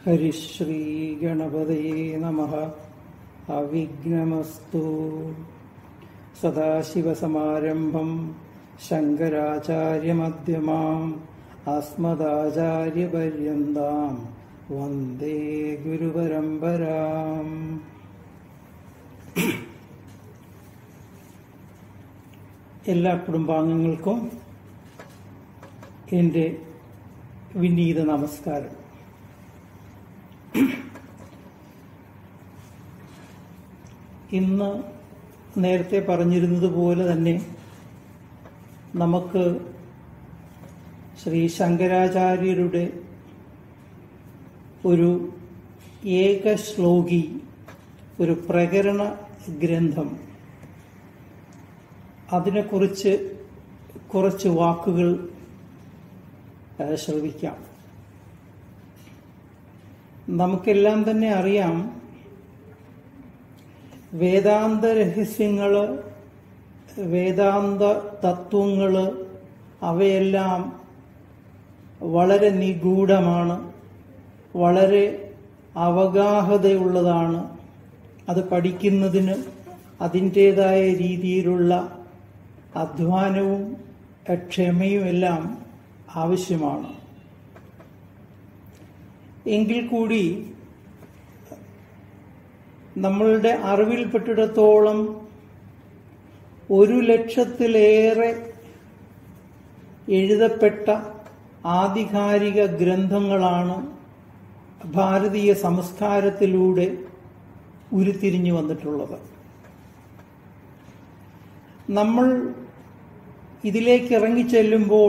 ഹരിശ്രീഗണപതേ നമ അവിഘ്നമസ്തു സദാശിവസമാരംഭം ശങ്കരാചാര്യമധ്യമാം അസ്മദാചാര്യപര്യന്താം വന്ദേ ഗുരുപരമ്പരാം എല്ലാ കുടുംബാംഗങ്ങൾക്കും എൻ്റെ വിനീത നമസ്കാരം ഇന്ന് നേരത്തെ പറഞ്ഞിരുന്നത് പോലെ തന്നെ നമുക്ക് ശ്രീ ശങ്കരാചാര്യരുടെ ഒരു ഏക ശ്ലോകി ഒരു പ്രകരണ ഗ്രന്ഥം അതിനെക്കുറിച്ച് കുറച്ച് വാക്കുകൾ ഏഹ്, ശ്രവിക്കാം നമുക്കെല്ലാം തന്നെ അറിയാം വേദാന്ത രഹസ്യങ്ങള് വേദാന്ത തത്വങ്ങള് അവയെല്ലാം വളരെ നിഗൂഢമാണ് വളരെ അവഗാഹതയുള്ളതാണ് അത് പഠിക്കുന്നതിന് അതിൻ്റെതായ രീതിയിലുള്ള അധ്വാനവും ക്ഷമയും എല്ലാം ആവശ്യമാണ് എങ്കിൽ കൂടി നമ്മളുടെ അറിവിൽപ്പെട്ടിടത്തോളം ഒരു ലക്ഷത്തിലേറെ എഴുതപ്പെട്ട ആധികാരിക ഗ്രന്ഥങ്ങളാണ് ഭാരതീയ സംസ്കാരത്തിലൂടെ ഉരുത്തിരിഞ്ഞു വന്നിട്ടുള്ളത് നമ്മൾ ഇതിലേക്ക് ഇറങ്ങിച്ചെല്ലുമ്പോൾ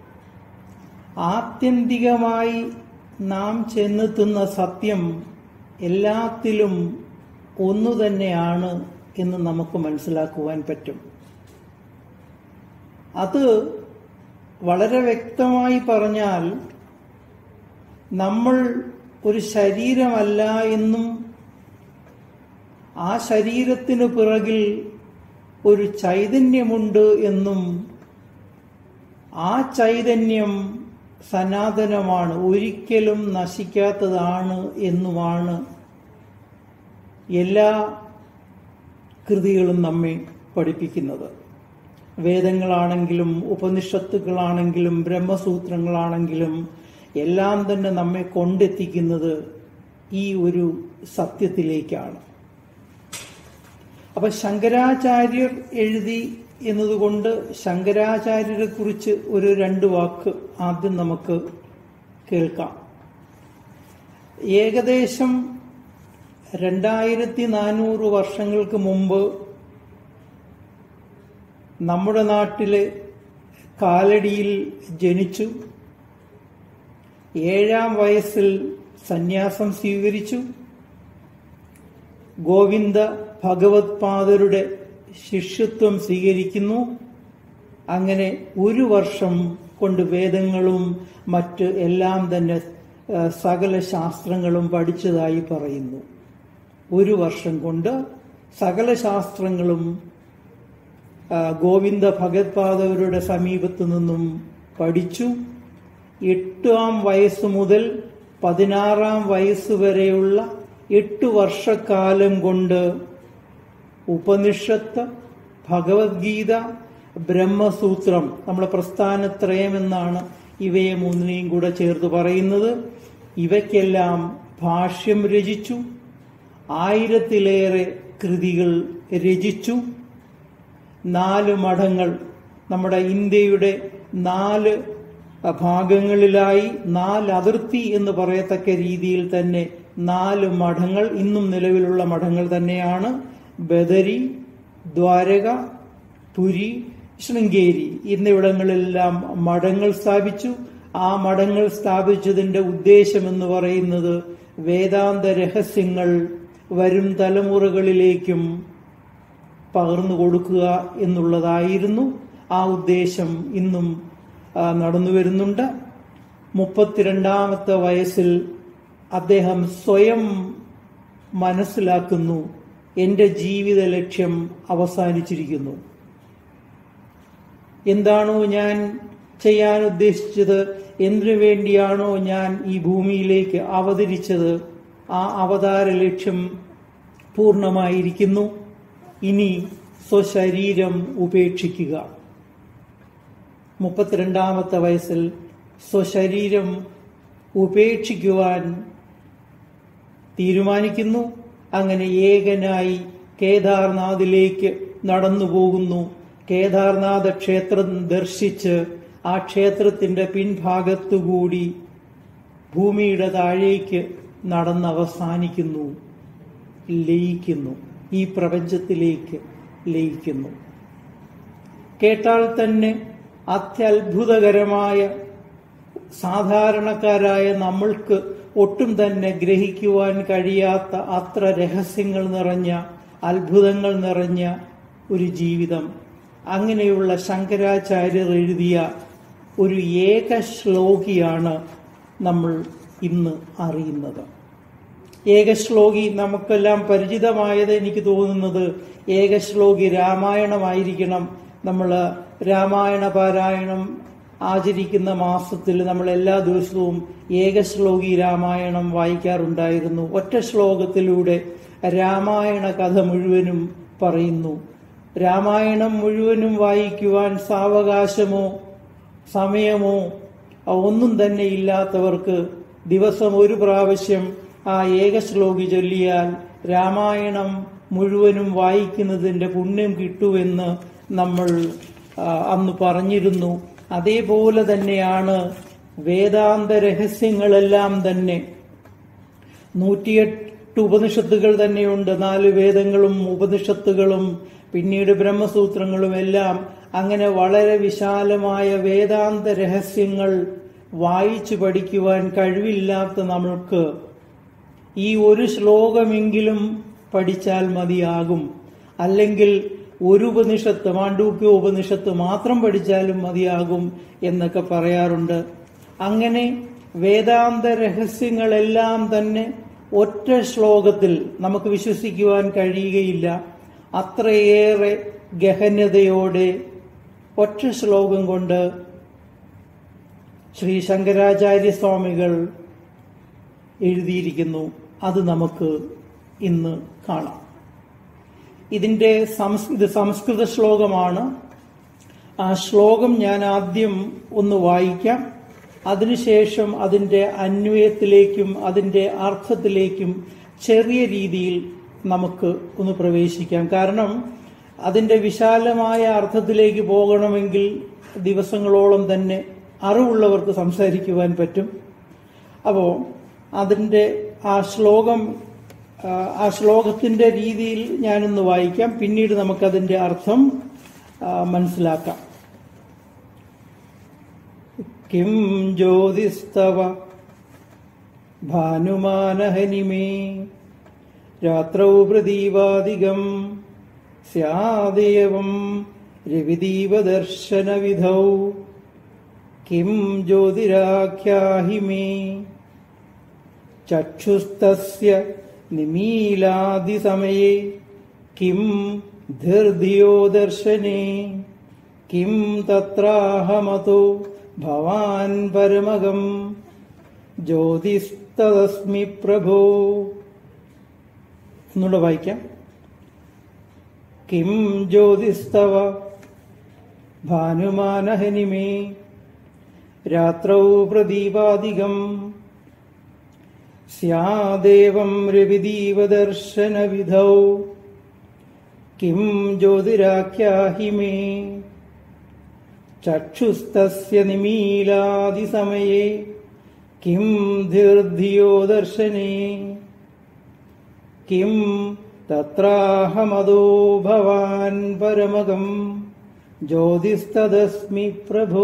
ആത്യന്തികമായി നാം ചെന്നെത്തുന്ന സത്യം എല്ലാത്തിലും ഒന്നു തന്നെയാണ് എന്ന് നമുക്ക് മനസ്സിലാക്കുവാൻ പറ്റും അത് വളരെ വ്യക്തമായി പറഞ്ഞാൽ നമ്മൾ ഒരു ശരീരമല്ല എന്നും ആ ശരീരത്തിനു പിറകിൽ ഒരു ചൈതന്യമുണ്ട് എന്നും ആ ചൈതന്യം സനാതനമാണ് ഒരിക്കലും നശിക്കാത്തതാണ് എന്നുമാണ് എല്ലാ കൃതികളും നമ്മെ പഠിപ്പിക്കുന്നത് വേദങ്ങളാണെങ്കിലും ഉപനിഷത്തുകളാണെങ്കിലും ബ്രഹ്മസൂത്രങ്ങളാണെങ്കിലും എല്ലാം തന്നെ നമ്മെ കൊണ്ടെത്തിക്കുന്നത് ഈ ഒരു സത്യത്തിലേക്കാണ് അപ്പൊ ശങ്കരാചാര്യർ എഴുതി എന്നതുകൊണ്ട് ശങ്കരാചാര്യരെ കുറിച്ച് ഒരു രണ്ട് വാക്ക് ആദ്യം നമുക്ക് കേൾക്കാം ഏകദേശം രണ്ടായിരത്തി നാനൂറ് വർഷങ്ങൾക്ക് മുമ്പ് നമ്മുടെ നാട്ടിലെ കാലടിയിൽ ജനിച്ചു ഏഴാം വയസ്സിൽ സന്യാസം സ്വീകരിച്ചു ഗോവിന്ദ ഭഗവത് പാദരുടെ ശിഷ്യത്വം സ്വീകരിക്കുന്നു അങ്ങനെ ഒരു വർഷം കൊണ്ട് വേദങ്ങളും മറ്റ് എല്ലാം തന്നെ ആ, സകല ശാസ്ത്രങ്ങളും പഠിച്ചതായി പറയുന്നു ഒരു വർഷം കൊണ്ട് സകല ശാസ്ത്രങ്ങളും ആ, ഗോവിന്ദ ഭഗവത്പാദവരുടെ സമീപത്തു നിന്നും പഠിച്ചു എട്ടാം വയസ്സ് മുതൽ പതിനാറാം വയസ്സ് വരെയുള്ള എട്ട് വർഷക്കാലം കൊണ്ട് ഉപനിഷത്ത് ഭഗവത്ഗീത ബ്രഹ്മസൂത്രം നമ്മുടെ പ്രസ്ഥാനത്രയം എന്നാണ് ഇവയെ മൂന്നിനെയും കൂടെ ചേർത്ത് പറയുന്നത് ഇവയ്ക്കെല്ലാം ഭാഷ്യം രചിച്ചു ആയിരത്തിലേറെ കൃതികൾ രചിച്ചു നാല് മഠങ്ങൾ നമ്മുടെ ഇന്ത്യയുടെ നാല് ഭാഗങ്ങളിലായി നാല് അതിർത്തി എന്ന് പറയത്തക്ക രീതിയിൽ തന്നെ നാല് മഠങ്ങൾ ഇന്നും നിലവിലുള്ള മഠങ്ങൾ തന്നെയാണ് ബദരി ദ്വാരക പുരി ശൃംഗേരി എന്നിവിടങ്ങളിലെല്ലാം മഠങ്ങൾ സ്ഥാപിച്ചു ആ മഠങ്ങൾ സ്ഥാപിച്ചതിന്റെ ഉദ്ദേശം എന്ന് പറയുന്നത് വേദാന്ത രഹസ്യങ്ങൾ വരും തലമുറകളിലേക്കും പകർന്നു കൊടുക്കുക എന്നുള്ളതായിരുന്നു ആ ഉദ്ദേശം ഇന്നും ആ, നടന്നു വരുന്നുണ്ട് മുപ്പത്തിരണ്ടാമത്തെ വയസ്സിൽ അദ്ദേഹം സ്വയം മനസ്സിലാക്കുന്നു എന്റെ ജീവിത ലക്ഷ്യം അവസാനിച്ചിരിക്കുന്നു എന്താണോ ഞാൻ ചെയ്യാൻ ഉദ്ദേശിച്ചത് എന്തിനു വേണ്ടിയാണോ ഞാൻ ഈ ഭൂമിയിലേക്ക് അവതരിച്ചത് ആ അവതാര ലക്ഷ്യം പൂർണ്ണമായിരിക്കുന്നു ഇനി സ്വശരീരം ഉപേക്ഷിക്കുക മുപ്പത്തിരണ്ടാമത്തെ വയസ്സിൽ സ്വശരീരം ഉപേക്ഷിക്കുവാൻ തീരുമാനിക്കുന്നു അങ്ങനെ ഏകനായി കേദാർനാഥിലേക്ക് നടന്നു പോകുന്നു കേദാർനാഥ ക്ഷേത്രം ദർശിച്ച് ആ ക്ഷേത്രത്തിന്റെ പിൻഭാഗത്തുകൂടി ഭൂമിയുടെ താഴേക്ക് നടന്ന് അവസാനിക്കുന്നു ലയിക്കുന്നു ഈ പ്രപഞ്ചത്തിലേക്ക് ലയിക്കുന്നു കേട്ടാൽ തന്നെ അത്യത്ഭുതകരമായ സാധാരണക്കാരായ നമ്മൾക്ക് ഒട്ടും തന്നെ ഗ്രഹിക്കുവാൻ കഴിയാത്ത അത്ര രഹസ്യങ്ങൾ നിറഞ്ഞ അത്ഭുതങ്ങൾ നിറഞ്ഞ ഒരു ജീവിതം അങ്ങനെയുള്ള ശങ്കരാചാര്യർ എഴുതിയ ഒരു ഏക ശ്ലോകിയാണ് നമ്മൾ ഇന്ന് അറിയുന്നത് ഏകശ്ലോകി നമുക്കെല്ലാം പരിചിതമായത് എനിക്ക് തോന്നുന്നത് ഏകശ്ലോകി രാമായണമായിരിക്കണം നമ്മൾ രാമായണ പാരായണം ആചരിക്കുന്ന മാസത്തിൽ നമ്മൾ എല്ലാ ദിവസവും ഏകശ്ലോകി രാമായണം വായിക്കാറുണ്ടായിരുന്നു ഒറ്റ ശ്ലോകത്തിലൂടെ രാമായണ കഥ മുഴുവനും പറയുന്നു രാമായണം മുഴുവനും വായിക്കുവാൻ സാവകാശമോ സമയമോ ഒന്നും തന്നെ ഇല്ലാത്തവർക്ക് ദിവസം ഒരു പ്രാവശ്യം ആ ഏകശ്ലോകി ചൊല്ലിയാൽ രാമായണം മുഴുവനും വായിക്കുന്നതിന്റെ പുണ്യം കിട്ടുമെന്ന് നമ്മൾ ആ, അന്ന് പറഞ്ഞിരുന്നു അതേപോലെ തന്നെയാണ് വേദാന്ത രഹസ്യങ്ങളെല്ലാം തന്നെ നൂറ്റിയെട്ട് ഉപനിഷത്തുകൾ തന്നെയുണ്ട് നാല് വേദങ്ങളും ഉപനിഷത്തുകളും പിന്നീട് ബ്രഹ്മസൂത്രങ്ങളും എല്ലാം അങ്ങനെ വളരെ വിശാലമായ വേദാന്ത രഹസ്യങ്ങൾ വായിച്ചു പഠിക്കുവാൻ കഴിവില്ലാത്ത നമ്മൾക്ക് ഈ ഒരു ശ്ലോകമെങ്കിലും പഠിച്ചാൽ മതിയാകും അല്ലെങ്കിൽ ഒരു ഉപനിഷത്ത് മാണ്ഡൂക്യ ഉപനിഷത്ത് മാത്രം പഠിച്ചാലും മതിയാകും എന്നൊക്കെ പറയാറുണ്ട് അങ്ങനെ വേദാന്ത രഹസ്യങ്ങളെല്ലാം തന്നെ ഒറ്റ ശ്ലോകത്തിൽ നമുക്ക് വിശ്വസിക്കുവാൻ കഴിയുകയില്ല അത്രയേറെ ഗഹനതയോടെ ഒറ്റ ശ്ലോകം കൊണ്ട് ശ്രീ ശങ്കരാചാര്യ സ്വാമികൾ എഴുതിയിരിക്കുന്നു അത് നമുക്ക് ഇന്ന് കാണാം ഇതിന്റെ സംസ് ഇത് സംസ്കൃത ശ്ലോകമാണ് ആ ശ്ലോകം ഞാൻ ആദ്യം ഒന്ന് വായിക്കാം അതിനുശേഷം അതിന്റെ അന്വയത്തിലേക്കും അതിന്റെ അർത്ഥത്തിലേക്കും ചെറിയ രീതിയിൽ നമുക്ക് ഒന്ന് പ്രവേശിക്കാം കാരണം അതിന്റെ വിശാലമായ അർത്ഥത്തിലേക്ക് പോകണമെങ്കിൽ ദിവസങ്ങളോളം തന്നെ അറിവുള്ളവർക്ക് സംസാരിക്കുവാൻ പറ്റും അപ്പോൾ അതിന്റെ ആ ശ്ലോകം ആ, ആ ശ്ലോകത്തിന്റെ രീതിയിൽ ഞാനൊന്ന് വായിക്കാം പിന്നീട് നമുക്കതിന്റെ അർത്ഥം ആ, മനസ്സിലാക്കാം കിം ജ്യോതിസ്തവ ഭാനുമാനഹനിമേ രാത്രൗ പ്രദീപാദികം സ്യാദേവം രവിദീപദർശനവിധൗ കിം ജ്യോതിരാഖ്യാഹി മേ ചക്ഷുസ്തസ്യ നിമീലാദിസമയെ കിം ധൃധിയോ ദർശനെ കിം തത്രാഹമതോ ഭവാൻ പരമകം ജ്യോതിസ്തസ്മി പ്രഭോ ഒന്നുകൂടെ വായിക്കാം കിം ജ്യോതിസ്തവ ഭാനുമാനഹനിമേ രാത്രൗ പ്രദീപാദികം സ്യാദേവം രവിദീപദർശനവിധൗ കിം ജ്യോതിരാഖ്യാഹി മേ ചക്ഷുസ്തസ്യ നിമീലാദിസമയെ കിം ധീർധിയോ ദർശനെ കിം തത്രാഹമതോ ഭവാൻ പരമകം ജ്യോതിസ്തദസ്മി പ്രഭോ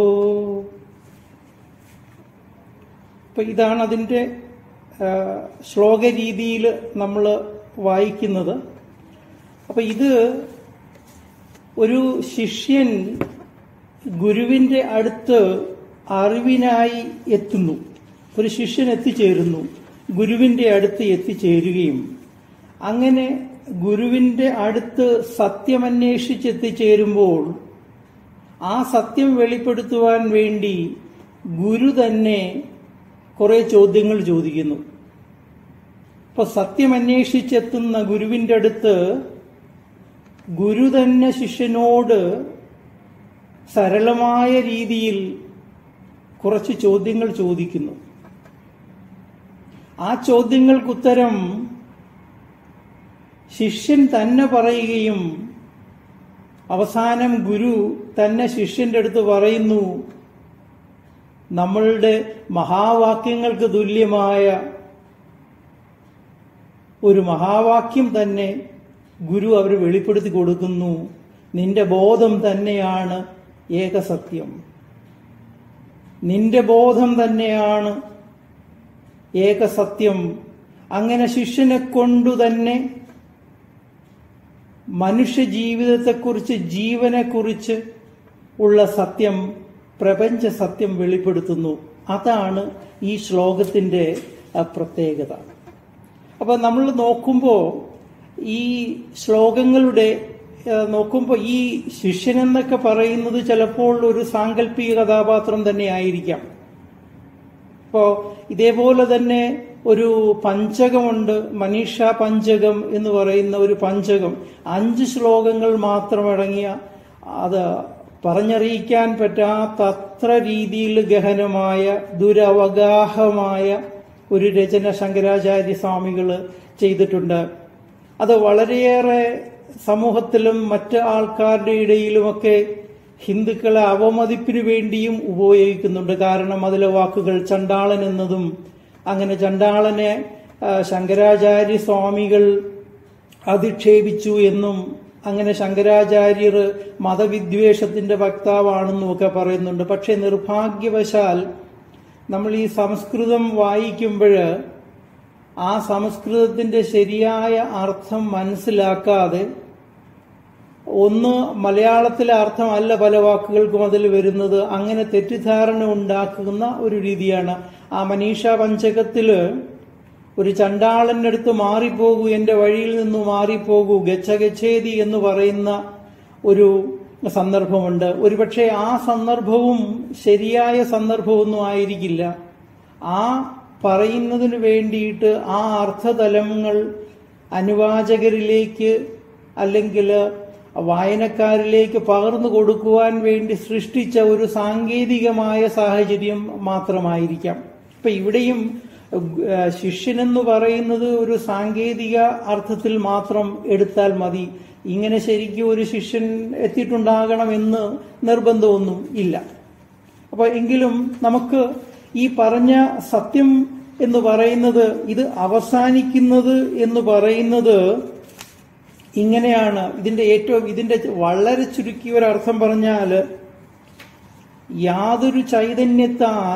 അപ്പൊ ഇതാണ് അതിന്റെ ആ, ശ്ലോക രീതിയിൽ നമ്മൾ വായിക്കുന്നത് അപ്പൊ ഇത് ഒരു ശിഷ്യൻ ഗുരുവിന്റെ അടുത്ത് അറിവിനായി എത്തുന്നു ഒരു ശിഷ്യൻ എത്തിച്ചേരുന്നു ഗുരുവിന്റെ അടുത്ത് എത്തിച്ചേരുകയും അങ്ങനെ ഗുരുവിന്റെ അടുത്ത് സത്യമന്വേഷിച്ച് എത്തിച്ചേരുമ്പോൾ ആ സത്യം വെളിപ്പെടുത്തുവാൻ വേണ്ടി ഗുരു തന്നെ കുറെ ചോദ്യങ്ങൾ ചോദിക്കുന്നു ഇപ്പൊ സത്യം അന്വേഷിച്ചെത്തുന്ന ഗുരുവിന്റെ അടുത്ത് ഗുരു തന്നെ ശിഷ്യനോട് സരളമായ രീതിയിൽ കുറച്ച് ചോദ്യങ്ങൾ ചോദിക്കുന്നു ആ ചോദ്യങ്ങൾക്കുത്തരം ശിഷ്യൻ തന്നെ പറയുകയും അവസാനം ഗുരു തന്നെ ശിഷ്യന്റെ അടുത്ത് പറയുന്നു നമ്മളുടെ മഹാവാക്യങ്ങൾക്ക് തുല്യമായ ഒരു മഹാവാക്യം തന്നെ ഗുരു അവർ വെളിപ്പെടുത്തി കൊടുക്കുന്നു നിന്റെ ബോധം തന്നെയാണ് ഏകസത്യം നിന്റെ ബോധം തന്നെയാണ് ഏകസത്യം അങ്ങനെ ശിഷ്യനെ കൊണ്ടു തന്നെ മനുഷ്യ ജീവിതത്തെക്കുറിച്ച് ജീവനെക്കുറിച്ച് ഉള്ള സത്യം പ്രപഞ്ച സത്യം വെളിപ്പെടുത്തുന്നു അതാണ് ഈ ശ്ലോകത്തിന്റെ അഹ്, പ്രത്യേകത അപ്പൊ നമ്മൾ നോക്കുമ്പോൾ ഈ ശ്ലോകങ്ങളുടെ ഏഹ്, നോക്കുമ്പോൾ ഈ ശിഷ്യൻ എന്നൊക്കെ പറയുന്നത് ചിലപ്പോൾ ഒരു സാങ്കല്പിക കഥാപാത്രം തന്നെ ആയിരിക്കാം ഇപ്പോ ഇതേപോലെ തന്നെ ഒരു പഞ്ചകമുണ്ട് മനീഷ പഞ്ചകം എന്ന് പറയുന്ന ഒരു പഞ്ചകം അഞ്ച് ശ്ലോകങ്ങൾ മാത്രം അടങ്ങിയ അത് പറഞ്ഞറിയിക്കാൻ പറ്റാത്ത അത്ര രീതിയിൽ ഗഹനമായ ദുരവഗാഹമായ ഒരു രചന ശങ്കരാചാര്യ സ്വാമികൾ ചെയ്തിട്ടുണ്ട് അത് വളരെയേറെ സമൂഹത്തിലും മറ്റ് ആൾക്കാരുടെ ഇടയിലുമൊക്കെ ഹിന്ദുക്കളെ അവമതിപ്പിനു വേണ്ടിയും ഉപയോഗിക്കുന്നുണ്ട് കാരണം അതിലെ വാക്കുകൾ ചണ്ടാളൻ എന്നതും അങ്ങനെ ചണ്ടാളനെ ആ, ശങ്കരാചാര്യ സ്വാമികൾ അധിക്ഷേപിച്ചു എന്നും അങ്ങനെ ശങ്കരാചാര്യർ മതവിദ്വേഷത്തിന്റെ വക്താവാണെന്നും ഒക്കെ പറയുന്നുണ്ട് പക്ഷെ നിർഭാഗ്യവശാൽ നമ്മൾ ഈ സംസ്കൃതം വായിക്കുമ്പോൾ ആ സംസ്കൃതത്തിന്റെ ശരിയായ അർത്ഥം മനസ്സിലാക്കാതെ ഒന്ന് മലയാളത്തിലെ അർത്ഥമല്ല പല വാക്കുകൾക്കും അതിൽ വരുന്നത് അങ്ങനെ തെറ്റിദ്ധാരണ ഉണ്ടാക്കുന്ന ഒരു രീതിയാണ് ആ മനീഷ പഞ്ചകത്തില് ഒരു ചണ്ടാളന്റെ അടുത്ത് മാറിപ്പോകൂ എന്റെ വഴിയിൽ നിന്ന് മാറിപ്പോകൂ ഗച്ഛഗച്ഛേതി എന്ന് പറയുന്ന ഒരു സന്ദർഭമുണ്ട് ഒരുപക്ഷെ ആ സന്ദർഭവും ശരിയായ സന്ദർഭമൊന്നും ആയിരിക്കില്ല ആ പറയുന്നതിന് വേണ്ടിയിട്ട് ആ അർത്ഥതലങ്ങൾ അനുവാചകരിലേക്ക് അല്ലെങ്കിൽ വായനക്കാരിലേക്ക് പകർന്നു കൊടുക്കുവാൻ വേണ്ടി സൃഷ്ടിച്ച ഒരു സാങ്കേതികമായ സാഹചര്യം മാത്രമായിരിക്കാം ഇപ്പൊ ഇവിടെയും ഏഹ്, ശിഷ്യനെന്ന് പറയുന്നത് ഒരു സാങ്കേതിക അർത്ഥത്തിൽ മാത്രം എടുത്താൽ മതി ഇങ്ങനെ ശരിക്കും ഒരു ശിഷ്യൻ എത്തിയിട്ടുണ്ടാകണമെന്ന് നിർബന്ധമൊന്നും ഇല്ല അപ്പൊ എങ്കിലും നമുക്ക് ഈ പറഞ്ഞ സത്യം എന്ന് പറയുന്നത് ഇത് അവസാനിക്കുന്നത് എന്ന് പറയുന്നത് ഇങ്ങനെയാണ് ഇതിന്റെ ഏറ്റവും ഇതിന്റെ വളരെ ചുരുക്കിയ ഒരു അർത്ഥം പറഞ്ഞാൽ യാതൊരു ചൈതന്യത്താൽ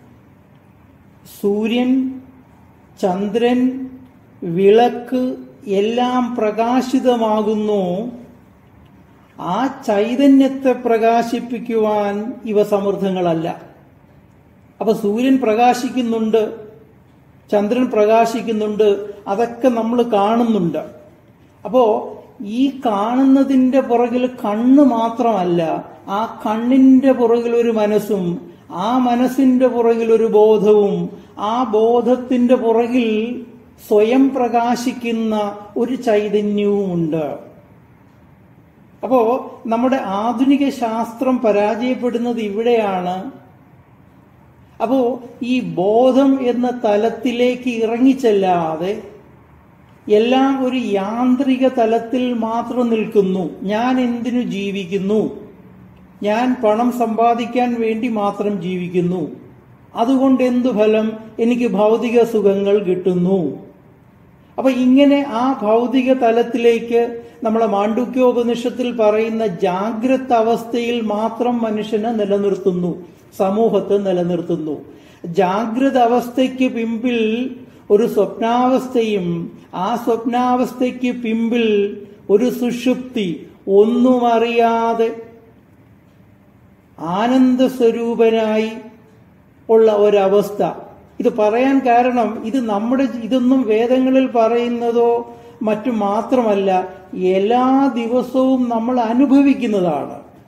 സൂര്യൻ ചന്ദ്രൻ വിളക്ക് എല്ലാം പ്രകാശിതമാകുന്നു ആ ചൈതന്യത്തെ പ്രകാശിപ്പിക്കുവാൻ ഇവ സമൃദ്ധങ്ങളല്ല അപ്പൊ സൂര്യൻ പ്രകാശിക്കുന്നുണ്ട് ചന്ദ്രൻ പ്രകാശിക്കുന്നുണ്ട് അതൊക്കെ നമ്മൾ കാണുന്നുണ്ട് അപ്പോ ഈ കാണുന്നതിന്റെ പുറകിൽ കണ്ണ് മാത്രമല്ല ആ കണ്ണിന്റെ പുറകിൽ ഒരു മനസ്സും ആ മനസ്സിന്റെ പുറകിൽ ഒരു ബോധവും ആ ബോധത്തിന്റെ പുറകിൽ സ്വയം പ്രകാശിക്കുന്ന ഒരു ചൈതന്യവുമുണ്ട് അപ്പോ നമ്മുടെ ആധുനിക ശാസ്ത്രം പരാജയപ്പെടുന്നത് ഇവിടെയാണ് അപ്പോ ഈ ബോധം എന്ന തലത്തിലേക്ക് ഇറങ്ങിച്ചെല്ലാതെ എല്ലാം ഒരു യാന്ത്രിക തലത്തിൽ മാത്രം നിൽക്കുന്നു ഞാൻ എന്തിനു ജീവിക്കുന്നു ഞാൻ പണം സമ്പാദിക്കാൻ വേണ്ടി മാത്രം ജീവിക്കുന്നു അതുകൊണ്ട് എന്തു ഫലം എനിക്ക് ഭൗതിക സുഖങ്ങൾ കിട്ടുന്നു അപ്പൊ ഇങ്ങനെ ആ ഭൗതിക തലത്തിലേക്ക് നമ്മളെ മാണ്ഡുക്യോപനിഷത്തിൽ പറയുന്ന ജാഗ്രത അവസ്ഥയിൽ മാത്രം മനുഷ്യനെ നിലനിർത്തുന്നു സമൂഹത്തെ നിലനിർത്തുന്നു ജാഗ്രത അവസ്ഥയ്ക്ക് പിമ്പിൽ ഒരു സ്വപ്നാവസ്ഥയും ആ സ്വപ്നാവസ്ഥയ്ക്ക് പിമ്പിൽ ഒരു സുഷുപ്തി ഒന്നും അറിയാതെ ആനന്ദ സ്വരൂപനായി ഉള്ള ഒരവസ്ഥ ഇത് പറയാൻ കാരണം ഇത് നമ്മുടെ ഇതൊന്നും വേദങ്ങളിൽ പറയുന്നതോ മറ്റു മാത്രമല്ല എല്ലാ ദിവസവും നമ്മൾ അനുഭവിക്കുന്നതാണ്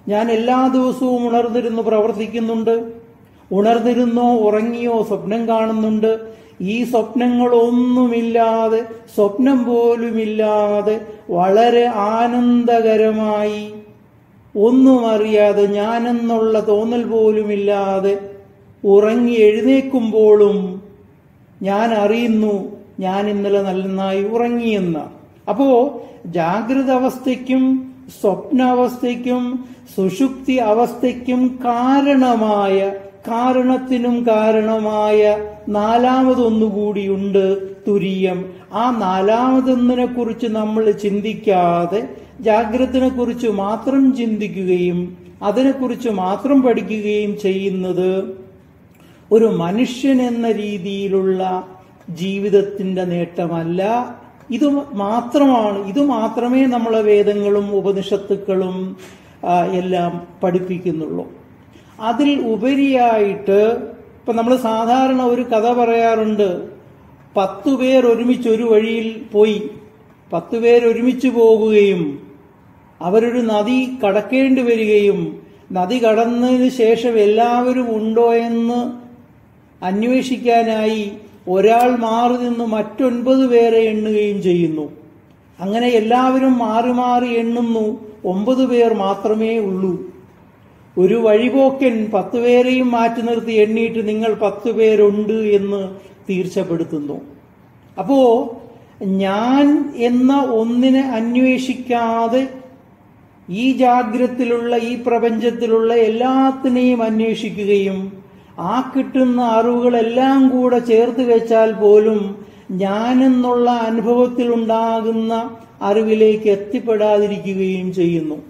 ഞാൻ എല്ലാ ദിവസവും ഉണർന്നിരുന്ന് പ്രവർത്തിക്കുന്നുണ്ട് ഉണർന്നിരുന്നോ ഉറങ്ങിയോ സ്വപ്നം കാണുന്നുണ്ട് ഈ സ്വപ്നങ്ങളൊന്നുമില്ലാതെ സ്വപ്നം പോലുമില്ലാതെ വളരെ ആനന്ദകരമായി ഒന്നും അറിയാതെ ഞാനെന്നുള്ള തോന്നൽ പോലുമില്ലാതെ ഉറങ്ങി എഴുന്നേക്കുമ്പോഴും ഞാൻ അറിയുന്നു ഞാൻ ഇന്നലെ നന്നായി ഉറങ്ങിയെന്ന് അപ്പോ ജാഗ്രത അവസ്ഥയ്ക്കും സ്വപ്നാവസ്ഥയ്ക്കും സുഷുപ്തി അവസ്ഥയ്ക്കും കാരണമായ കാരണത്തിനും കാരണമായ നാലാമതൊന്നുകൂടിയുണ്ട് തുരിയം ആ നാലാമതൊന്നിനെ കുറിച്ച് നമ്മൾ ചിന്തിക്കാതെ ജാഗ്രതനെ കുറിച്ച് മാത്രം ചിന്തിക്കുകയും അതിനെക്കുറിച്ച് മാത്രം പഠിക്കുകയും ചെയ്യുന്നത് ഒരു മനുഷ്യൻ എന്ന രീതിയിലുള്ള ജീവിതത്തിന്റെ നേട്ടമല്ല ഇത് മാത്രമാണ് ഇത് മാത്രമേ നമ്മളെ വേദങ്ങളും ഉപനിഷത്തുക്കളും ആ, എല്ലാം പഠിപ്പിക്കുന്നുള്ളൂ അതിൽ ഉപരിയായിട്ട് ഇപ്പൊ നമ്മൾ സാധാരണ ഒരു കഥ പറയാറുണ്ട് പത്തു പേർ ഒരുമിച്ച് ഒരു വഴിയിൽ പോയി പത്തു പേർ ഒരുമിച്ച് പോകുകയും അവരൊരു നദി കടക്കേണ്ടി വരികയും നദി കടന്നതിന് ശേഷം എല്ലാവരും ഉണ്ടോ എന്ന് അന്വേഷിക്കാനായി ഒരാൾ മാറി നിന്ന് മറ്റൊൻപത് പേരെ എണ്ണുകയും ചെയ്യുന്നു അങ്ങനെ എല്ലാവരും മാറി മാറി എണ്ണുന്നു ഒമ്പത് പേർ മാത്രമേ ഉള്ളൂ ഒരു വഴിപോക്കൻ പത്ത് പേരെയും മാറ്റി നിർത്തി എണ്ണിയിട്ട് നിങ്ങൾ പത്ത് പേരുണ്ട് എന്ന് തീർച്ചപ്പെടുത്തുന്നു അപ്പോ ഞാൻ എന്ന ഒന്നിനെ അന്വേഷിക്കാതെ ഈ ജാഗ്രത്തിലുള്ള ഈ പ്രപഞ്ചത്തിലുള്ള എല്ലാത്തിനെയും അന്വേഷിക്കുകയും ആ കിട്ടുന്ന അറിവുകളെല്ലാം കൂടെ ചേർത്ത് വെച്ചാൽ പോലും ഞാനെന്നുള്ള അനുഭവത്തിൽ ഉണ്ടാകുന്ന അറിവിലേക്ക് എത്തിപ്പെടാതിരിക്കുകയും ചെയ്യുന്നു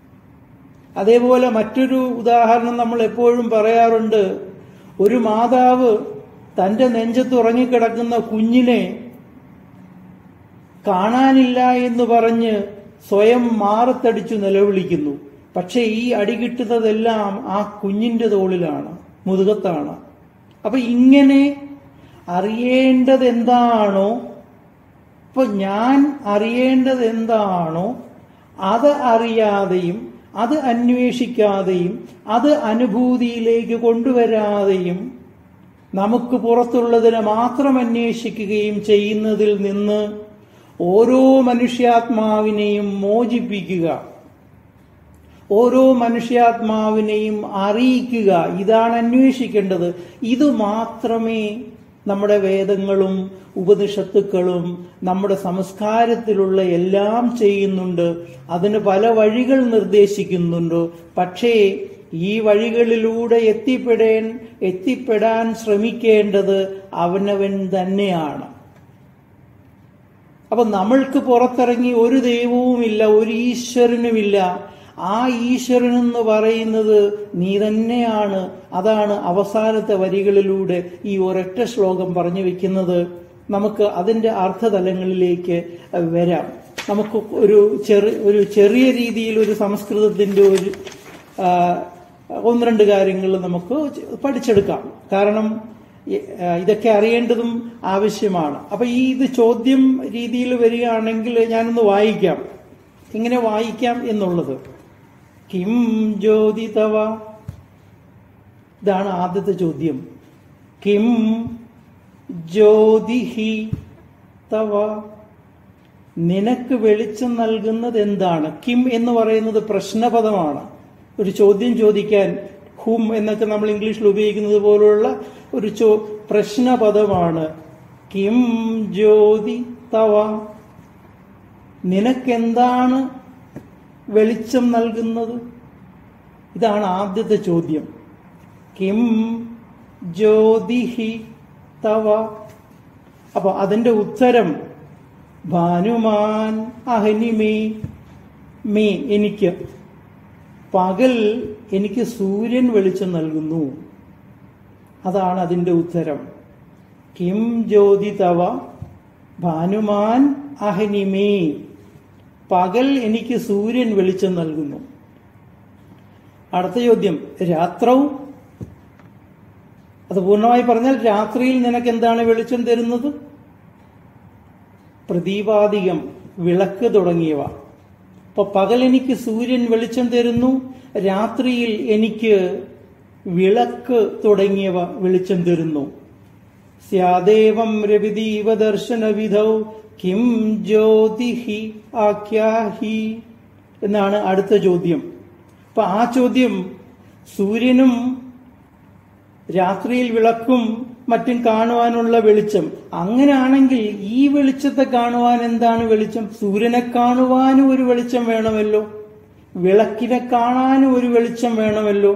അതേപോലെ മറ്റൊരു ഉദാഹരണം നമ്മൾ എപ്പോഴും പറയാറുണ്ട് ഒരു മാതാവ് തന്റെ നെഞ്ചത്ത് ഉറങ്ങിക്കിടക്കുന്ന കുഞ്ഞിനെ കാണാനില്ല എന്ന് പറഞ്ഞ് സ്വയം മാറത്തടിച്ചു നിലവിളിക്കുന്നു പക്ഷെ ഈ അടി കിട്ടുന്നതെല്ലാം ആ കുഞ്ഞിന്റെ തോളിലാണ് മുതുകത്താണ് അപ്പൊ ഇങ്ങനെ അറിയേണ്ടത് എന്താണോ ഇപ്പൊ ഞാൻ അറിയേണ്ടത് എന്താണോ അത് അറിയാതെയും അത് അന്വേഷിക്കാതെയും അത് അനുഭൂതിയിലേക്ക് കൊണ്ടുവരാതെയും നമുക്ക് പുറത്തുള്ളതിനെ മാത്രം അന്വേഷിക്കുകയും ചെയ്യുന്നതിൽ നിന്ന് ഓരോ മനുഷ്യാത്മാവിനെയും മോചിപ്പിക്കുക ഓരോ മനുഷ്യാത്മാവിനെയും അറിയിക്കുക ഇതാണ് അന്വേഷിക്കേണ്ടത് ഇത് മാത്രമേ നമ്മുടെ വേദങ്ങളും ഉപനിഷത്തുക്കളും നമ്മുടെ സംസ്കാരത്തിലുള്ള എല്ലാം ചെയ്യുന്നുണ്ട് അതിന് പല വഴികൾ നിർദ്ദേശിക്കുന്നുണ്ട് പക്ഷേ ഈ വഴികളിലൂടെ എത്തിപ്പെടാൻ എത്തിപ്പെടാൻ ശ്രമിക്കേണ്ടത് അവനവൻ തന്നെയാണ് അപ്പൊ നമ്മൾക്ക് പുറത്തിറങ്ങി ഒരു ദൈവവുമില്ല ഒരു ഈശ്വരനുമില്ല ആ ഈശ്വരൻ എന്ന് പറയുന്നത് നീ തന്നെയാണ് അതാണ് അവസാനത്തെ വരികളിലൂടെ ഈ ഒരൊറ്റ ശ്ലോകം പറഞ്ഞു വെക്കുന്നത് നമുക്ക് അതിന്റെ അർത്ഥതലങ്ങളിലേക്ക് വരാം നമുക്ക് ഒരു ചെറിയ ഒരു ചെറിയ രീതിയിൽ ഒരു സംസ്കൃതത്തിന്റെ ഒരു ആ, ഒന്ന് രണ്ട് കാര്യങ്ങൾ നമുക്ക് പഠിച്ചെടുക്കാം കാരണം ഈ, ആ, ഇതൊക്കെ അറിയേണ്ടതും ആവശ്യമാണ് അപ്പൊ ഈ ഇത് ചോദ്യം രീതിയിൽ വരികയാണെങ്കിൽ ഞാനൊന്ന് വായിക്കാം എങ്ങനെ വായിക്കാം എന്നുള്ളത് കിം ജ്യോതി തവ ഇതാണ് ആദ്യത്തെ ചോദ്യം കിം ജ്യോതിഹി തവ നിനക്ക് വെളിച്ചം നൽകുന്നത് എന്താണ് കിം എന്ന് പറയുന്നത് പ്രശ്നപദമാണ് ഒരു ചോദ്യം ചോദിക്കാൻ ഹും എന്നൊക്കെ നമ്മൾ ഇംഗ്ലീഷിൽ ഉപയോഗിക്കുന്നത് പോലുള്ള ഒരു ചോ പ്രശ്നപദമാണ് കിം ജ്യോതി തവ നിനക്കെന്താണ് വെളിച്ചം നൽകുന്നത് ഇതാണ് ആദ്യത്തെ ചോദ്യം കിം ജ്യോതിഹി തവ അപ്പൊ അതിന്റെ ഉത്തരം ഭാനുമാൻ അഹനിമേ മേ എനിക്ക് പകൽ എനിക്ക് സൂര്യൻ വെളിച്ചം നൽകുന്നു അതാണ് അതിന്റെ ഉത്തരം കിം ജ്യോതി തവ ഭാനുമാൻ അഹനിമേ പകൽ എനിക്ക് സൂര്യൻ വെളിച്ചം നൽകുന്നു അടുത്ത ചോദ്യം രാത്രവും അത് പൂർണ്ണമായി പറഞ്ഞാൽ രാത്രിയിൽ നിനക്ക് എന്താണ് വെളിച്ചം തരുന്നത് പ്രദീപാധികം വിളക്ക് തുടങ്ങിയവ അപ്പൊ പകൽ എനിക്ക് സൂര്യൻ വെളിച്ചം തരുന്നു രാത്രിയിൽ എനിക്ക് വിളക്ക് തുടങ്ങിയവ വെളിച്ചം തരുന്നു സ്യാദേവം രവിദീപ ദർശന വിധൗ കിം ജ്യോതിഹി ആഖ്യാഹി എന്നാണ് അടുത്ത ചോദ്യം അപ്പൊ ആ ചോദ്യം സൂര്യനും രാത്രിയിൽ വിളക്കും മറ്റും കാണുവാനുള്ള വെളിച്ചം അങ്ങനെയാണെങ്കിൽ ഈ വെളിച്ചത്തെ കാണുവാൻ എന്താണ് വെളിച്ചം സൂര്യനെ കാണുവാനും ഒരു വെളിച്ചം വേണമല്ലോ വിളക്കിനെ കാണാനും ഒരു വെളിച്ചം വേണമല്ലോ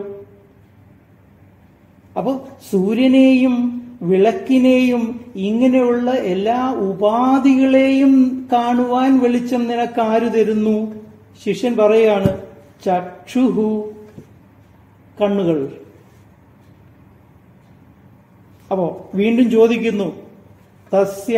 അപ്പൊ സൂര്യനെയും വിളക്കിനെയും ഇങ്ങനെയുള്ള എല്ലാ ഉപാധികളെയും കാണുവാൻ വെളിച്ചം നിനക്ക് ആര് തരുന്നു ശിഷ്യൻ പറയാണ് ചക്ഷുഹു കണ്ണുകൾ അപ്പോ വീണ്ടും ചോദിക്കുന്നു തസ്യ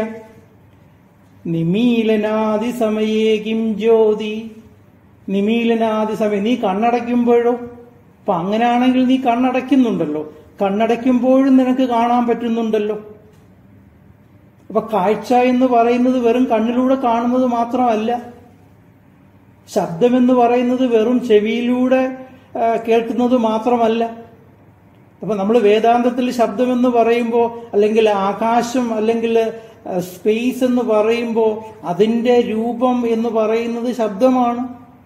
നിമീലനാദി സമയേ കിം ജ്യോതി നിമീലനാദി സമയം നീ കണ്ണടയ്ക്കുമ്പോഴോ അപ്പൊ അങ്ങനെയാണെങ്കിൽ നീ കണ്ണടയ്ക്കുന്നുണ്ടല്ലോ കണ്ണടയ്ക്കുമ്പോഴും നിനക്ക് കാണാൻ പറ്റുന്നുണ്ടല്ലോ അപ്പൊ കാഴ്ച എന്ന് പറയുന്നത് വെറും കണ്ണിലൂടെ കാണുന്നത് മാത്രമല്ല ശബ്ദമെന്ന് പറയുന്നത് വെറും ചെവിയിലൂടെ ആ, കേൾക്കുന്നത് മാത്രമല്ല അപ്പൊ നമ്മൾ വേദാന്തത്തിൽ ശബ്ദമെന്ന് പറയുമ്പോൾ അല്ലെങ്കിൽ ആകാശം അല്ലെങ്കിൽ സ്പേസ് എന്ന് പറയുമ്പോൾ അതിന്റെ രൂപം എന്ന് പറയുന്നത് ശബ്ദമാണ്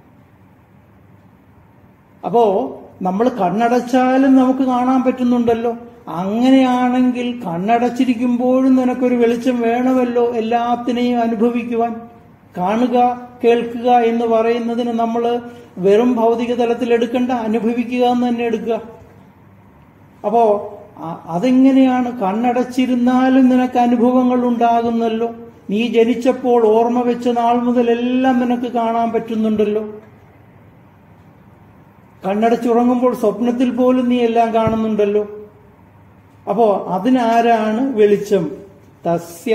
അപ്പോ നമ്മൾ കണ്ണടച്ചാലും നമുക്ക് കാണാൻ പറ്റുന്നുണ്ടല്ലോ അങ്ങനെയാണെങ്കിൽ കണ്ണടച്ചിരിക്കുമ്പോഴും നിനക്കൊരു വെളിച്ചം വേണമല്ലോ എല്ലാത്തിനെയും അനുഭവിക്കുവാൻ കാണുക കേൾക്കുക എന്ന് പറയുന്നതിന് നമ്മൾ വെറും ഭൗതിക തലത്തിൽ എടുക്കണ്ട അനുഭവിക്കുക എന്ന് തന്നെ എടുക്കുക അപ്പോ അ- അതെങ്ങനെയാണ് കണ്ണടച്ചിരുന്നാലും നിനക്ക് അനുഭവങ്ങൾ ഉണ്ടാകുന്നല്ലോ നീ ജനിച്ചപ്പോൾ ഓർമ്മ വെച്ച നാൾ മുതൽ എല്ലാം നിനക്ക് കാണാൻ പറ്റുന്നുണ്ടല്ലോ കണ്ണടച്ചുറങ്ങുമ്പോൾ സ്വപ്നത്തിൽ പോലും നീ എല്ലാം കാണുന്നുണ്ടല്ലോ അപ്പോ അതിനാരാണ് വെളിച്ചം തസ്യ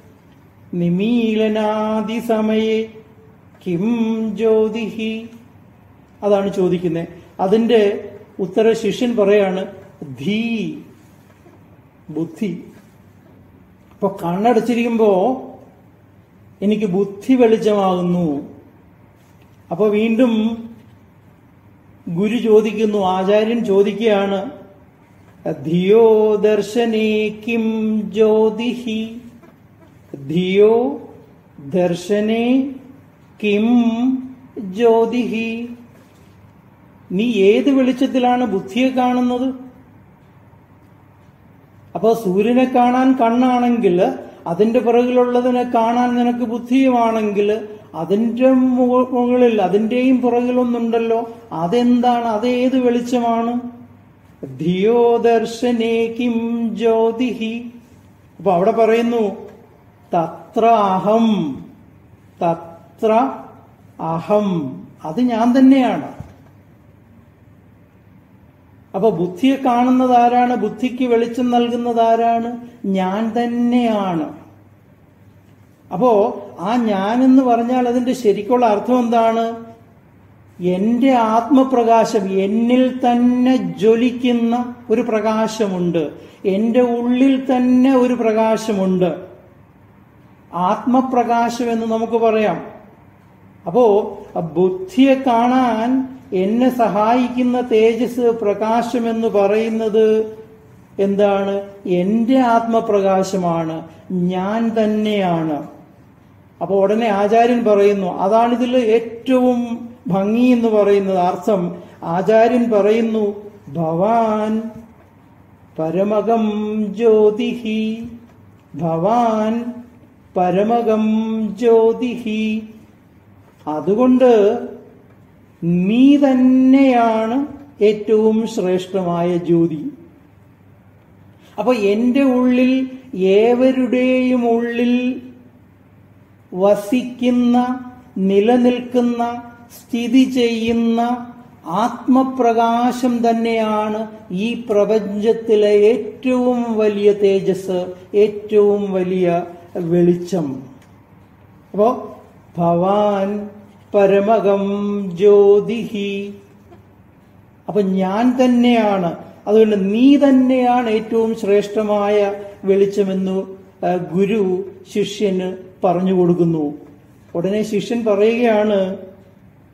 നിമീലനാദി സമയേ കിം ജ്യോതിഹി അതാണ് ചോദിക്കുന്നത് അതിന്റെ ഉത്തര ശിഷ്യൻ പറയാണ് ധീ ബുദ്ധി അപ്പൊ കണ്ണടച്ചിരിക്കുമ്പോ എനിക്ക് ബുദ്ധി വെളിച്ചമാകുന്നു അപ്പൊ വീണ്ടും ഗുരു ചോദിക്കുന്നു ആചാര്യൻ ചോദിക്കുകയാണ് ധിയോ ദർശനേ കിം ജ്യോതിഹി ധിയോ ദർശനേ കിം ജ്യോതിഹി നീ ഏത് വെളിച്ചത്തിലാണ് ബുദ്ധിയെ കാണുന്നത് അപ്പോ സൂര്യനെ കാണാൻ കണ്ണാണെങ്കിൽ അതിന്റെ പിറകിലുള്ളതിനെ കാണാൻ നിനക്ക് ബുദ്ധിയുമാണെങ്കിൽ അതിന്റെ മുക- മുകളിൽ അതിന്റെയും പിറകിലൊന്നുണ്ടല്ലോ അതെന്താണ് അതേത് വെളിച്ചമാണ് ധിയോ ദർശനേ കിം ജ്യോതിഹി അപ്പൊ അവിടെ പറയുന്നു തത്ര അഹം തത്ര അഹം അത് ഞാൻ തന്നെയാണ് അപ്പൊ ബുദ്ധിയെ കാണുന്നത് ആരാണ് ബുദ്ധിക്ക് വെളിച്ചം നൽകുന്നത് ആരാണ് ഞാൻ തന്നെയാണ് അപ്പോ ആ ഞാൻ എന്ന് പറഞ്ഞാൽ അതിന്റെ ശരിക്കുള്ള അർത്ഥം എന്താണ് എന്റെ ആത്മപ്രകാശം എന്നിൽ തന്നെ ജ്വലിക്കുന്ന ഒരു പ്രകാശമുണ്ട് എന്റെ ഉള്ളിൽ തന്നെ ഒരു പ്രകാശമുണ്ട് ആത്മപ്രകാശം എന്ന് നമുക്ക് പറയാം അപ്പോ ആ ബുദ്ധിയെ കാണാൻ എന്നെ സഹായിക്കുന്ന തേജസ് പ്രകാശം എന്ന് പറയുന്നത് എന്താണ് എന്റെ ആത്മപ്രകാശമാണ് ഞാൻ തന്നെയാണ് അപ്പൊ ഉടനെ ആചാര്യൻ പറയുന്നു അതാണ് ഇതിൽ ഏറ്റവും ഭംഗി എന്ന് പറയുന്നത് അർത്ഥം ആചാര്യൻ പറയുന്നു ഭവാൻ പരമകം ജ്യോതിഹി ഭവാൻ പരമകം ജ്യോതിഹി അതുകൊണ്ട് നീ തന്നെയാണ് ഏറ്റവും ശ്രേഷ്ഠമായ ജ്യോതി അപ്പൊ എന്റെ ഉള്ളിൽ ഏവരുടെയും ഉള്ളിൽ വസിക്കുന്ന നിലനിൽക്കുന്ന സ്ഥിതി ചെയ്യുന്ന ആത്മപ്രകാശം തന്നെയാണ് ഈ പ്രപഞ്ചത്തിലെ ഏറ്റവും വലിയ തേജസ് ഏറ്റവും വലിയ വെളിച്ചം അപ്പോ ഭവാൻ പരമകം ജ്യോതിഹി അപ്പൊ ഞാൻ തന്നെയാണ് അതുകൊണ്ട് നീ തന്നെയാണ് ഏറ്റവും ശ്രേഷ്ഠമായ വെളിച്ചമെന്ന് ആ, ഗുരു ശിഷ്യന് പറഞ്ഞു കൊടുക്കുന്നു ഉടനെ ശിഷ്യൻ പറയുകയാണ്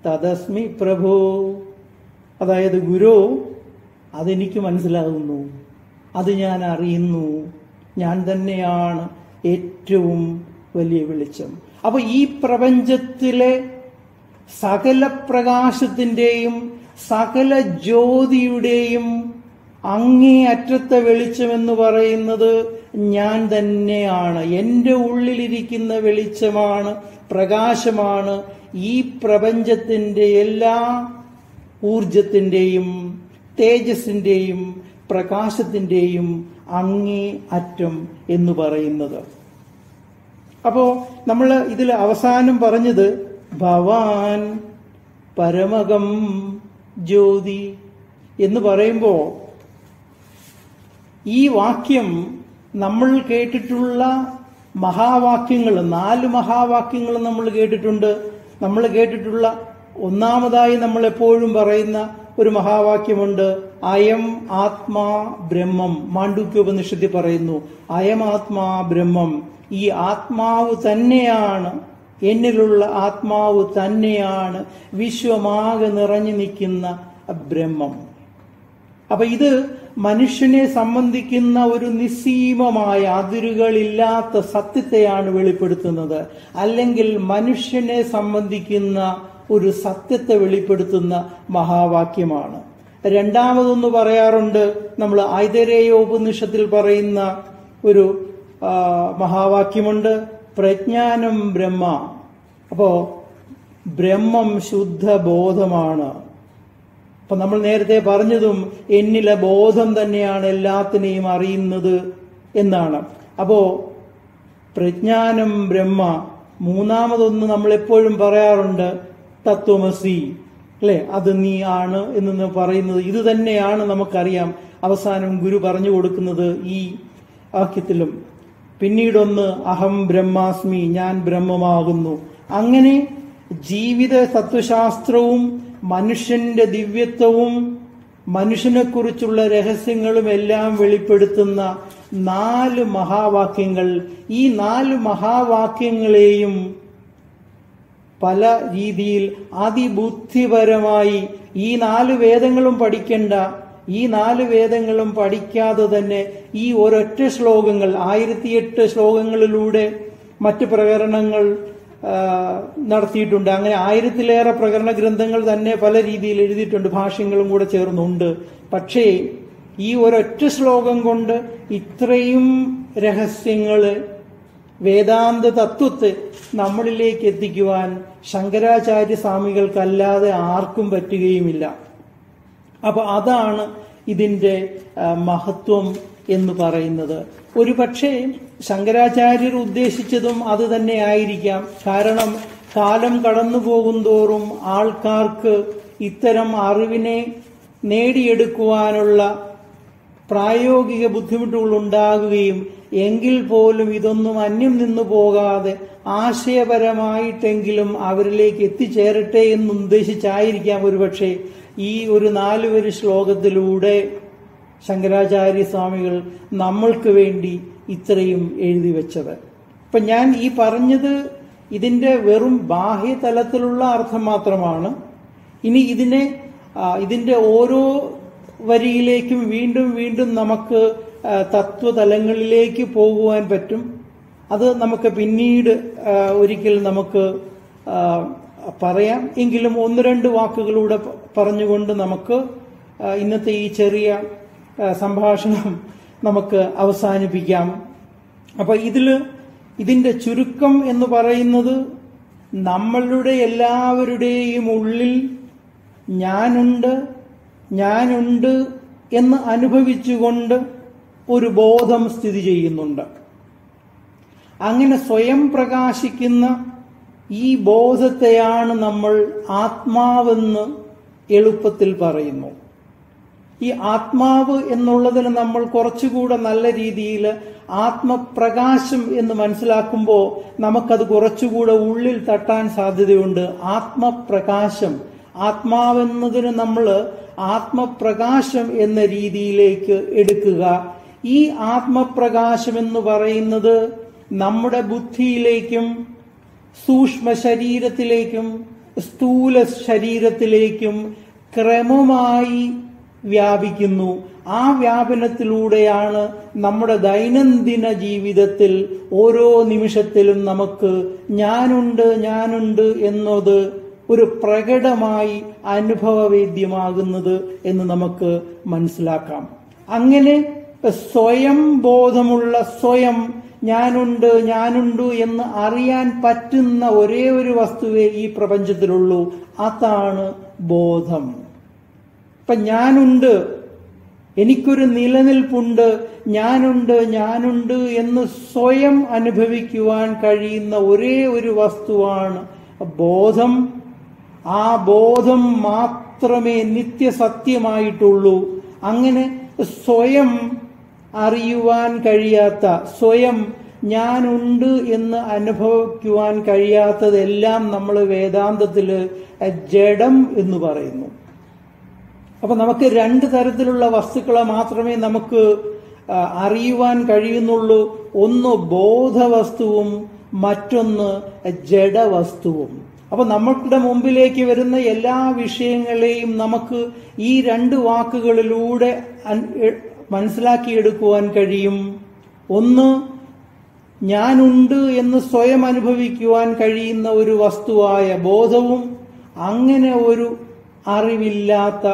തദസ്മി പ്രഭോ അതായത് ഗുരു അതെനിക്ക് മനസ്സിലാകുന്നു അത് ഞാൻ അറിയുന്നു ഞാൻ തന്നെയാണ് ഏറ്റവും വലിയ വെളിച്ചം അപ്പൊ ഈ പ്രപഞ്ചത്തിലെ സകല പ്രകാശത്തിന്റെയും സകല ജ്യോതിയുടെയും അങ്ങേ അറ്റത്തെ വെളിച്ചമെന്ന് പറയുന്നത് ഞാൻ തന്നെയാണ് എൻ്റെ ഉള്ളിലിരിക്കുന്ന വെളിച്ചമാണ് പ്രകാശമാണ് ഈ പ്രപഞ്ചത്തിന്റെ എല്ലാ ഊർജത്തിന്റെയും തേജസ്സിന്റെയും പ്രകാശത്തിന്റെയും അങ്ങേ അറ്റം എന്ന് പറയുന്നത് അപ്പോ നമ്മൾ ഇതിൽ അവസാനം പറഞ്ഞത് ഭവാൻ പരമകം ജ്യോതി എന്ന് പറയുമ്പോ ഈ വാക്യം നമ്മൾ കേട്ടിട്ടുള്ള മഹാവാക്യങ്ങൾ നാല് മഹാവാക്യങ്ങൾ നമ്മൾ കേട്ടിട്ടുണ്ട് നമ്മൾ കേട്ടിട്ടുള്ള ഒന്നാമതായി നമ്മൾ എപ്പോഴും പറയുന്ന ഒരു മഹാവാക്യമുണ്ട് അയം ആത്മാ ബ്രഹ്മം മാണ്ഡൂക്യോപനിഷത്തിൽ പറയുന്നു അയം ആത്മാ ബ്രഹ്മം ഈ ആത്മാവ് തന്നെയാണ് എന്നിലുള്ള ആത്മാവ് തന്നെയാണ് വിശ്വമാകെ നിറഞ്ഞു നിൽക്കുന്ന ബ്രഹ്മം അപ്പൊ ഇത് മനുഷ്യനെ സംബന്ധിക്കുന്ന ഒരു നിസ്സീമമായ അതിരുകളില്ലാത്ത സത്യത്തെയാണ് വെളിപ്പെടുത്തുന്നത് അല്ലെങ്കിൽ മനുഷ്യനെ സംബന്ധിക്കുന്ന ഒരു സത്യത്തെ വെളിപ്പെടുത്തുന്ന മഹാവാക്യമാണ് രണ്ടാമതൊന്ന് പറയാറുണ്ട് നമ്മൾ ഐതരേയോപനിഷത്തിൽ പറയുന്ന ഒരു ആ, മഹാവാക്യമുണ്ട് പ്രജ്ഞാനം ബ്രഹ്മ അപ്പോ ബ്രഹ്മം ശുദ്ധ ബോധമാണ് അപ്പൊ നമ്മൾ നേരത്തെ പറഞ്ഞതും എന്നിലെ ബോധം തന്നെയാണ് എല്ലാത്തിനെയും അറിയുന്നത് എന്നാണ് അപ്പോ പ്രജ്ഞാനം ബ്രഹ്മ മൂന്നാമതൊന്ന് നമ്മൾ എപ്പോഴും പറയാറുണ്ട് തത്വമസി അല്ലെ അത് നീ ആണ് എന്ന് പറയുന്നത് ഇത് തന്നെയാണ് നമുക്കറിയാം അവസാനം ഗുരു പറഞ്ഞു കൊടുക്കുന്നത് ഈ വാക്യത്തിലും പിന്നീടൊന്ന് അഹം ബ്രഹ്മാസ്മി ഞാൻ ബ്രഹ്മമാകുന്നു അങ്ങനെ ജീവിത തത്വശാസ്ത്രവും മനുഷ്യന്റെ ദിവ്യത്വവും മനുഷ്യനെക്കുറിച്ചുള്ള രഹസ്യങ്ങളും എല്ലാം വെളിപ്പെടുത്തുന്ന നാല് മഹാവാക്യങ്ങൾ ഈ നാല് മഹാവാക്യങ്ങളെയും പല രീതിയിൽ അതിബുദ്ധിപരമായി ഈ നാല് വേദങ്ങളും പഠിക്കേണ്ട ഈ നാല് വേദങ്ങളും പഠിക്കാതെ തന്നെ ഈ ഒരൊറ്റ ശ്ലോകങ്ങൾ ആയിരത്തിയെട്ട് ശ്ലോകങ്ങളിലൂടെ മറ്റ് പ്രകരണങ്ങൾ ആ, നടത്തിയിട്ടുണ്ട് അങ്ങനെ ആയിരത്തിലേറെ പ്രകരണ ഗ്രന്ഥങ്ങൾ തന്നെ പല രീതിയിൽ എഴുതിയിട്ടുണ്ട് ഭാഷ്യങ്ങളും കൂടെ ചേർന്നുണ്ട് പക്ഷേ ഈ ഒരൊറ്റ ശ്ലോകം കൊണ്ട് ഇത്രയും രഹസ്യങ്ങള് വേദാന്ത തത്വത്തെ നമ്മളിലേക്ക് എത്തിക്കുവാൻ ശങ്കരാചാര്യ സ്വാമികൾക്കല്ലാതെ ആർക്കും പറ്റുകയുമില്ല അപ്പൊ അതാണ് ഇതിന്റെ ആ, മഹത്വം എന്ന് പറയുന്നത് ഒരു പക്ഷേ ശങ്കരാചാര്യർ ഉദ്ദേശിച്ചതും അത് തന്നെ ആയിരിക്കാം കാരണം കാലം കടന്നു പോകുന്തോറും ആൾക്കാർക്ക് ഇത്തരം അറിവിനെ നേടിയെടുക്കുവാനുള്ള പ്രായോഗിക ബുദ്ധിമുട്ടുകൾ ഉണ്ടാകുകയും എങ്കിൽ പോലും ഇതൊന്നും അന്യം നിന്നു പോകാതെ ആശയപരമായിട്ടെങ്കിലും അവരിലേക്ക് എത്തിച്ചേരട്ടെ എന്ന് ഉദ്ദേശിച്ചായിരിക്കാം ഒരുപക്ഷെ ഈ ഒരു നാലുവരി ശ്ലോകത്തിലൂടെ ശങ്കരാചാര്യ സ്വാമികൾ നമ്മൾക്ക് വേണ്ടി ഇത്രയും എഴുതി വെച്ചത് ഇപ്പൊ ഞാൻ ഈ പറഞ്ഞത് ഇതിന്റെ വെറും ബാഹ്യതലത്തിലുള്ള അർത്ഥം മാത്രമാണ് ഇനി ഇതിനെ ആ, ഇതിന്റെ ഓരോ വരിയിലേക്കും വീണ്ടും വീണ്ടും നമുക്ക് ആ, തത്വതലങ്ങളിലേക്ക് പോകുവാൻ പറ്റും അത് നമുക്ക് പിന്നീട് ആ, ഒരിക്കൽ നമുക്ക് ആ, പറയാം എങ്കിലും ഒന്ന് രണ്ട് വാക്കുകളൂടെ പ- പറഞ്ഞുകൊണ്ട് നമുക്ക് ആ, ഇന്നത്തെ ഈ ചെറിയ ആ, സംഭാഷണം നമുക്ക് അവസാനിപ്പിക്കാം അപ്പൊ ഇതില് ഇതിന്റെ ചുരുക്കം എന്ന് പറയുന്നത് നമ്മളുടെ എല്ലാവരുടെയും ഉള്ളിൽ ഞാനുണ്ട് ഞാനുണ്ട് എന്ന് അനുഭവിച്ചുകൊണ്ട് ഒരു ബോധം സ്ഥിതി ചെയ്യുന്നുണ്ട് അങ്ങനെ സ്വയം പ്രകാശിക്കുന്ന ഈ ബോധത്തെയാണ് നമ്മൾ ആത്മാവെന്ന് എളുപ്പത്തിൽ പറയുന്നു ഈ ആത്മാവ് എന്നുള്ളതിന് നമ്മൾ കുറച്ചുകൂടെ നല്ല രീതിയിൽ ആത്മപ്രകാശം എന്ന് മനസ്സിലാക്കുമ്പോൾ നമുക്കത് കുറച്ചുകൂടെ ഉള്ളിൽ തട്ടാൻ സാധ്യതയുണ്ട് ആത്മപ്രകാശം ആത്മാവെന്നതിന് നമ്മൾ ആത്മപ്രകാശം എന്ന രീതിയിലേക്ക് എടുക്കുക ഈ ആത്മപ്രകാശം എന്ന് പറയുന്നത് നമ്മുടെ ബുദ്ധിയിലേക്കും സൂക്ഷ്മ ശരീരത്തിലേക്കും സ്ഥൂല ശരീരത്തിലേക്കും ക്രമമായി വ്യാപിക്കുന്നു ആ വ്യാപനത്തിലൂടെയാണ് നമ്മുടെ ദൈനംദിന ജീവിതത്തിൽ ഓരോ നിമിഷത്തിലും നമുക്ക് ഞാനുണ്ട് ഞാനുണ്ട് എന്നത് ഒരു പ്രകടമായി അനുഭവവേദ്യമാകുന്നത് എന്ന് നമുക്ക് മനസ്സിലാക്കാം അങ്ങനെ സ്വയം ബോധമുള്ള സ്വയം ഞാനുണ്ട് ഞാനുണ്ട് എന്ന് അറിയാൻ പറ്റുന്ന ഒരേ ഒരു വസ്തുവേ ഈ പ്രപഞ്ചത്തിലുള്ളൂ അതാണ് ബോധം ഇപ്പൊ ഞാനുണ്ട് എനിക്കൊരു നിലനിൽപ്പുണ്ട് ഞാനുണ്ട് ഞാനുണ്ട് എന്ന് സ്വയം അനുഭവിക്കുവാൻ കഴിയുന്ന ഒരേ ഒരു വസ്തുവാണ് ബോധം ആ ബോധം മാത്രമേ നിത്യസത്യമായിട്ടുള്ളൂ അങ്ങനെ സ്വയം അറിയുവാൻ കഴിയാത്ത സ്വയം ഞാനുണ്ട് എന്ന് അനുഭവിക്കുവാൻ കഴിയാത്തതെല്ലാം നമ്മൾ വേദാന്തത്തില് ജഡം എന്ന് പറയുന്നു അപ്പൊ നമുക്ക് രണ്ട് തരത്തിലുള്ള വസ്തുക്കളെ മാത്രമേ നമുക്ക് ആ, അറിയുവാൻ കഴിയുന്നുള്ളൂ ഒന്ന് ബോധവസ്തുവും മറ്റൊന്ന് ജഡവസ്തുവും അപ്പൊ നമ്മളുടെ മുമ്പിലേക്ക് വരുന്ന എല്ലാ വിഷയങ്ങളെയും നമുക്ക് ഈ രണ്ട് വാക്കുകളിലൂടെ അൻ- എ- മനസ്സിലാക്കിയെടുക്കുവാൻ കഴിയും ഒന്ന് ഞാനുണ്ട് എന്ന് സ്വയം അനുഭവിക്കുവാൻ കഴിയുന്ന ഒരു വസ്തുവായ ബോധവും അങ്ങനെ ഒരു അറിവില്ലാത്ത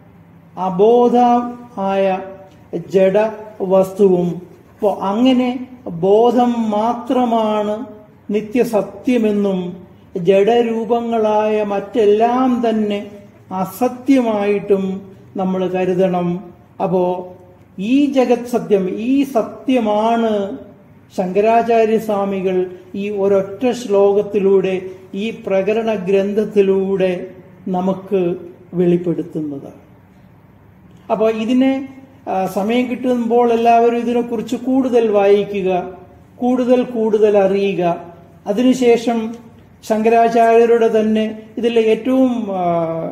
അബോധ ആയ ജഡ വസ്തുവും അപ്പോൾ അങ്ങനെ ബോധം മാത്രമാണ് നിത്യസത്യമെന്നും ജഡരൂപങ്ങളായ മറ്റെല്ലാം തന്നെ അസത്യമായിട്ടും നമ്മൾ കരുതണം അപ്പോ ഈ ജഗത് സത്യം ഈ സത്യമാണ് ശങ്കരാചാര്യ സ്വാമികൾ ഈ ഒരൊറ്റ ശ്ലോകത്തിലൂടെ ഈ പ്രകരണ ഗ്രന്ഥത്തിലൂടെ നമുക്ക് വെളിപ്പെടുത്തുന്നത് അപ്പോൾ ഇതിനെ ആ, സമയം കിട്ടുമ്പോൾ എല്ലാവരും ഇതിനെക്കുറിച്ച് കൂടുതൽ വായിക്കുക കൂടുതൽ കൂടുതൽ അറിയുക അതിനുശേഷം ശങ്കരാചാര്യരുടെ തന്നെ ഇതിലെ ഏറ്റവും ആ,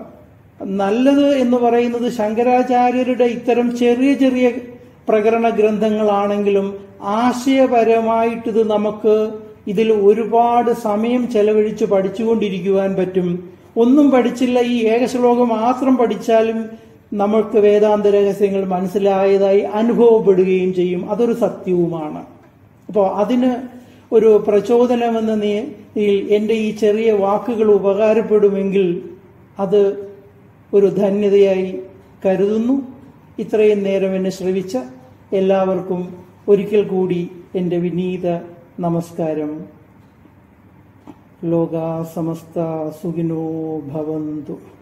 നല്ലത് എന്ന് പറയുന്നത് ശങ്കരാചാര്യരുടെ ഇത്തരം ചെറിയ ചെറിയ പ്രകരണ ഗ്രന്ഥങ്ങളാണെങ്കിലും ആശയപരമായിട്ടിത് നമുക്ക് ഇതിൽ ഒരുപാട് സമയം ചെലവഴിച്ച് പഠിച്ചുകൊണ്ടിരിക്കുവാൻ പറ്റും ഒന്നും പഠിച്ചില്ല ഈ ഏകശ്ലോകം മാത്രം പഠിച്ചാലും നമ്മൾക്ക് വേദാന്ത രഹസ്യങ്ങൾ മനസ്സിലായതായി അനുഭവപ്പെടുകയും ചെയ്യും അതൊരു സത്യവുമാണ് അപ്പോൾ അതിന് ഒരു പ്രചോദനമെന്ന നിലയിൽ എൻ്റെ ഈ ചെറിയ വാക്കുകൾ ഉപകാരപ്പെടുമെങ്കിൽ അത് ഒരു ധന്യതയായി കരുതുന്നു ഇത്രയും നേരം എന്നെ ശ്രവിച്ച എല്ലാവർക്കും ഒരിക്കൽ കൂടി എൻ്റെ വിനീത നമസ്കാരം ലോകാ സമസ്ത സുഖിനോ ഭവന്തു